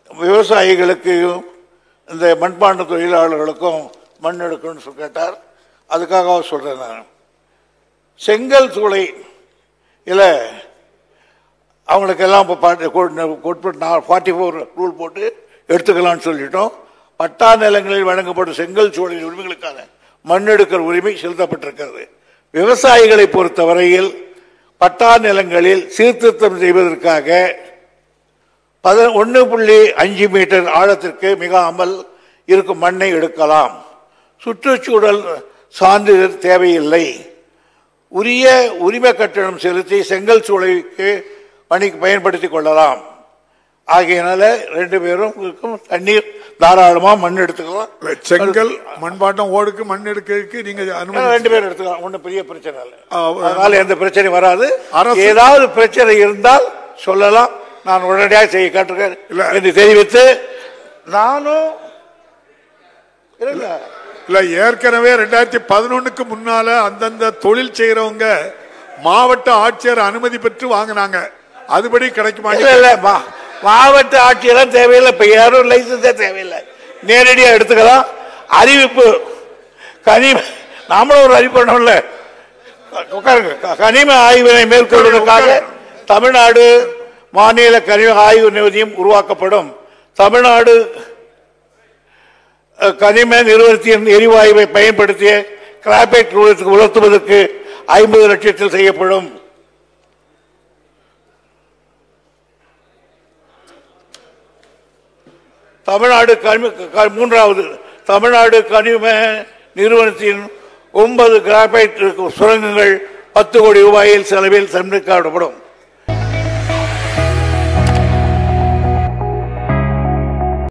விவசாயிகளுக்கும் இந்த மண்பாண்ட தொழிலாளர்களுக்கும் மண் எடுக்கணும்னு சொல்லி கேட்டார் அதுக்காக சொல்றேன் நான் செங்கல் சூளை இல்லை அவங்களுக்கெல்லாம் இப்போ பாட்டு ஃபார்ட்டி ஃபோர் ரூல் போட்டு எடுத்துக்கலாம்னு சொல்லிட்டோம் பட்டா நிலங்களில் வழங்கப்படும் செங்கல் சூழல் உரிமைகளுக்கான மண் எடுக்கிற உரிமை செலுத்தப்பட்டிருக்கிறது விவசாயிகளை பொறுத்தவரையில் பட்டா நிலங்களில் சீர்திருத்தம் செய்வதற்காக பத ஒன்று புள்ளி அஞ்சு மீட்டர் ஆழத்திற்கு மிகாமல் இருக்கும் மண்ணை எடுக்கலாம் சுற்றுச்சூழல் சான்றிதழ் தேவையில்லை உரிய உரிமை கட்டணம் செலுத்தி செங்கல் சூளைக்கு பணிக்கு பயன்படுத்திக் கொள்ளலாம் ஆகையினால ரெண்டு பேரும் இருக்கும் தண்ணீர் தாராளமா மண் எடுத்துக்கலாம் செங்கல் மண்பாட்டம் ஓடுக்கு மண் எடுக்கிறதுக்கு நீங்க அனுமதி ரெண்டு பேரும் எடுத்துக்கலாம் ஒன்றும் பெரிய பிரச்சனை இல்லை ஆ, அதனால எந்த பிரச்சனையும் வராது அரசு- ஏதாவது பிரச்சனை இருந்தால் சொல்லலாம் நான் உடனடியாக செய்ய காட்டுகிறேன் இல்ல. என்று தெரிவித்து நானும் இல்ல இல்ல ஏற்கனவே ரெண்டாயிரத்தி பதினொன்னுக்கு முன்னால அந்தந்த தொழில் செய்யறவங்க மாவட்ட ஆட்சியர் அனுமதி பெற்று வாங்கினாங்க அதுபடி கிடைக்குமா இல்ல இல்ல மா- மாவட்ட ஆட்சியெல்லாம் தேவையில்லை இப்ப யாரும் லைசன்ஸே தேவையில்லை நேரடியா எடுத்துக்கலாம் அறிவிப்பு கனிம நாமளும் ஒரு அறிவிப்பு பண்ணோம்ல உட்காருங்க க- கனிம ஆய்வினை மேற்கொள்வதற்காக தமிழ்நாடு மாநில கனிம ஆய்வு நிதியம் உருவாக்கப்படும் தமிழ்நாடு அஹ், கனிம நிறுவனத்தின் எரிவாயுவை பயன்படுத்திய கிராபைட் நிறுவனத்துக்கு உலர்த்துவதற்கு ஐம்பது லட்சத்தில் செய்யப்படும் தமிழ்நாடு கனிம க- மூன்றாவது தமிழ்நாடு கனிம நிறுவனத்தின் ஒன்பது கிராபைட் சுரங்கங்கள் பத்து கோடி ரூபாயில் செலவில் சென்றிருக்கப்படும்